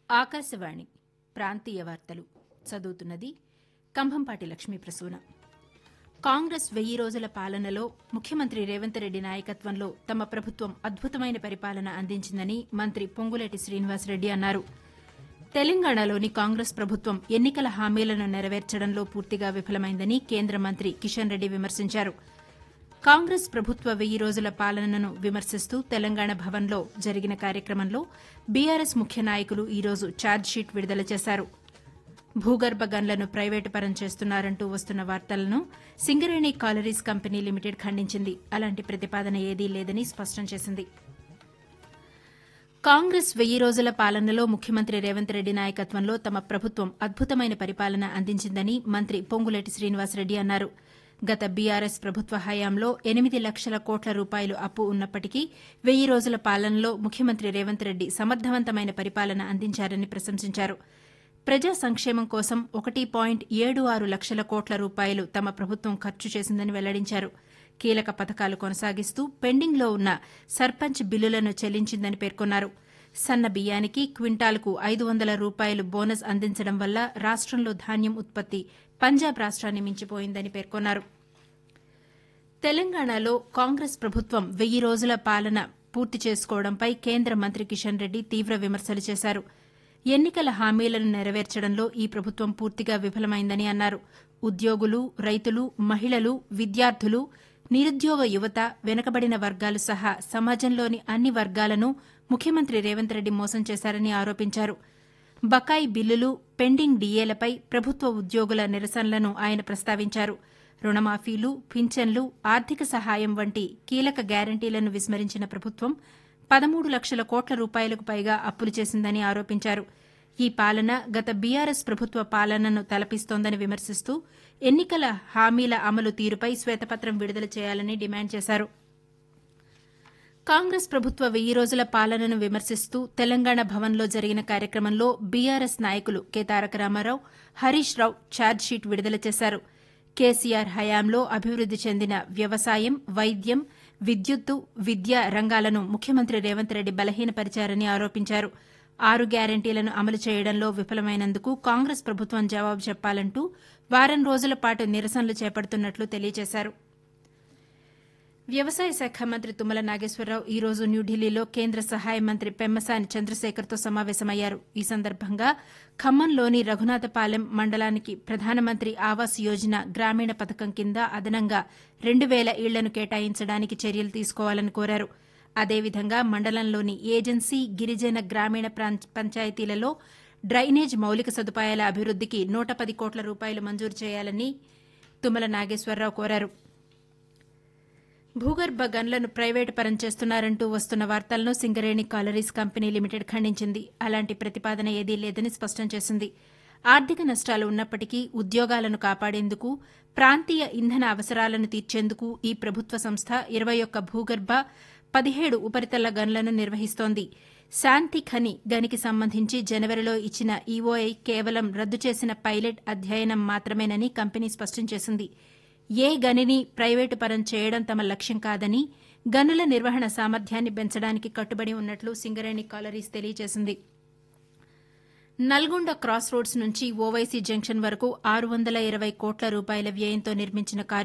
ఆకాశవాణి ప్రాంతీయ వార్తలు చదువుతున్నది కంభంపాటి లక్ష్మీ ప్రసూన కాంగ్రెస్ వెయ్యి రోజుల పాలనలో ముఖ్యమంత్రి రేవంత్ రెడ్డి నాయకత్వంలో తమ ప్రభుత్వం అద్భుతమైన పరిపాలన అందించిందని మంత్రి పొంగులేటి శ్రీనివాసరెడ్డి అన్నారు తెలంగాణలోని కాంగ్రెస్ ప్రభుత్వం ఎన్నికల హామీలను నెరవేర్చడంలో పూర్తిగా విఫలమైందని కేంద్ర మంత్రి కిషన్ రెడ్డి విమర్శించారు కాంగ్రెస్ ప్రభుత్వ వెయ్యి రోజుల పాలనను విమర్శిస్తూ తెలంగాణ భవన్లో జరిగిన కార్యక్రమంలో బీఆర్ఎస్ ముఖ్య నాయకులు ఈరోజు ఛార్జ్షీట్ విడుదల చేశారు భూగర్భ గన్లను ప్రైవేటు పరం చేస్తున్నారంటూ వస్తున్న వార్తలను సింగరేణి కాలరీస్ కంపెనీ లిమిటెడ్ ఖండించింది అలాంటి ప్రతిపాదన ఏదీ లేదని స్పష్టం చేసింది కాంగ్రెస్ వెయ్యి రోజుల పాలనలో ముఖ్యమంత్రి రేవంత్ రెడ్డి నాయకత్వంలో తమ ప్రభుత్వం అద్భుతమైన పరిపాలన అందించిందని మంత్రి పొంగులేటి శ్రీనివాసరెడ్డి అన్నారు గత బీఆర్ఎస్ ప్రభుత్వ హయాంలో ఎనిమిది లక్షల కోట్ల రూపాయలు అప్పు ఉన్నప్పటికీ వెయ్యి రోజుల పాలనలో ముఖ్యమంత్రి రేవంత్ రెడ్డి సమర్థవంతమైన పరిపాలన అందించారని ప్రశంసించారు ప్రజా సంక్షేమం కోసం ఒకటి పాయింట్ ఏడు ఆరు లక్షల కోట్ల రూపాయలు తమ ప్రభుత్వం ఖర్చు చేసిందని వెల్లడించారు కీలక పథకాలు కొనసాగిస్తూ పెండింగ్లో ఉన్న సర్పంచ్ బిల్లులను చెల్లించిందని పేర్కొన్నారు సన్న బియ్యానికి క్వింటాల్కు ఐదు వందల రూపాయలు బోనస్ అందించడం వల్ల రాష్టంలో ధాన్యం ఉత్పత్తి పంజాబ్ రాష్ట్రాన్ని మించిపోయిందని పేర్కొన్నారు తెలంగాణలో కాంగ్రెస్ ప్రభుత్వం వెయ్యి రోజుల పాలన పూర్తి చేసుకోవడంపై కేంద్ర మంత్రి కిషన్ రెడ్డి తీవ్ర విమర్శలు చేశారు ఎన్నికల హామీలను నెరవేర్చడంలో ఈ ప్రభుత్వం పూర్తిగా విఫలమైందని అన్నారు ఉద్యోగులు రైతులు మహిళలు విద్యార్థులు నిరుద్యోగ యువత వెనుకబడిన వర్గాలు సహా సమాజంలోని అన్ని వర్గాలను ముఖ్యమంత్రి రేవంత్ రెడ్డి మోసం చేశారని ఆరోపించారు బకాయి బిల్లులు పెండింగ్ డీఏలపై ప్రభుత్వ ఉద్యోగుల నిరసనలను ఆయన ప్రస్తావించారు రుణమాఫీలు పింఛన్లు ఆర్థిక సహాయం వంటి కీలక గ్యారంటీలను విస్మరించిన ప్రభుత్వం పదమూడు లక్షల కోట్ల రూపాయలకు పైగా అప్పులు చేసిందని ఆరోపించారు ఈ పాలన గత బీఆర్ఎస్ ప్రభుత్వ పాలనను తలపిస్తోందని విమర్శిస్తూ ఎన్నికల హామీల అమలు తీరుపై శ్వేతపత్రం విడుదల చేయాలని డిమాండ్ చేశారు కాంగ్రెస్ ప్రభుత్వ వెయ్యి రోజుల పాలనను విమర్శిస్తూ తెలంగాణ భవన్లో జరిగిన కార్యక్రమంలో బీఆర్ఎస్ నాయకులు కె తారక రామారావు హరీష్ రావు ఛార్జ్షీట్ విడుదల చేశారు కేసీఆర్ హయాంలో అభివృద్ది చెందిన వ్యవసాయం వైద్యం విద్యుత్తు విద్య రంగాలను ముఖ్యమంత్రి రేవంత్ రెడ్డి బలహీనపరిచారని ఆరోపించారు ఆరు గ్యారంటీలను అమలు చేయడంలో విఫలమైనందుకు కాంగ్రెస్ ప్రభుత్వం జవాబు చెప్పాలంటూ వారం రోజుల పాటు నిరసనలు చేపడుతున్నట్లు తెలియజేశారు వ్యవసాయ శాఖ మంత్రి తుమ్మల నాగేశ్వరరావు ఈ రోజు న్యూఢిల్లీలో కేంద్ర సహాయ మంత్రి పెమ్మసాని చంద్రశేఖర్తో సమావేశమయ్యారు ఈ సందర్భంగా ఖమ్మంలోని రఘునాథపాలెం మండలానికి ప్రధానమంత్రి ఆవాస్ యోజన గ్రామీణ పథకం కింద అదనంగా రెండు వేల ఇళ్లను కేటాయించడానికి చర్యలు తీసుకోవాలని కోరారు అదేవిధంగా మండలంలోని ఏజెన్సీ గిరిజన గ్రామీణ పంచాయతీలలో డ్రైనేజ్ మౌలిక సదుపాయాల అభివృద్దికి నూట పది కోట్ల రూపాయలు మంజూరు చేయాలని తుమ్మల నాగేశ్వరరావు కోరారు భూగర్భ గన్లను ప్రైవేటు పరం చేస్తున్నారంటూ వస్తున్న వార్తలను సింగరేణి కాలరీస్ కంపెనీ లిమిటెడ్ ఖండించింది అలాంటి ప్రతిపాదన ఏదీ లేదని స్పష్టం చేసింది ఆర్థిక నష్టాలు ఉన్నప్పటికీ ఉద్యోగాలను కాపాడేందుకు ప్రాంతీయ ఇంధన అవసరాలను తీర్చేందుకు ఈ ప్రభుత్వ సంస్థ ఇరవై ఒక్క భూగర్భ పదిహేడు ఉపరితల గన్లను నిర్వహిస్తోంది శాంతి ఖని గనికి సంబంధించి జనవరిలో ఇచ్చిన ఈఓఐ కేవలం రద్దు చేసిన పైలట్ అధ్యయనం మాత్రమేనని కంపెనీ స్పష్టం చేసింది ఏ గనిని ప్రైవేటు పరం చేయడం తమ లక్ష్యం కాదని గనుల నిర్వహణ సామర్థ్యాన్ని పెంచడానికి కట్టుబడి ఉన్నట్లు సింగరేణి కాలరీస్ తెలియజేసింది నల్గొండ క్రాస్ రోడ్స్ నుంచి ఓవైసీ జంక్షన్ వరకు ఆరు వందల ఇరవై కోట్ల రూపాయల వ్యయంతో నిర్మించిన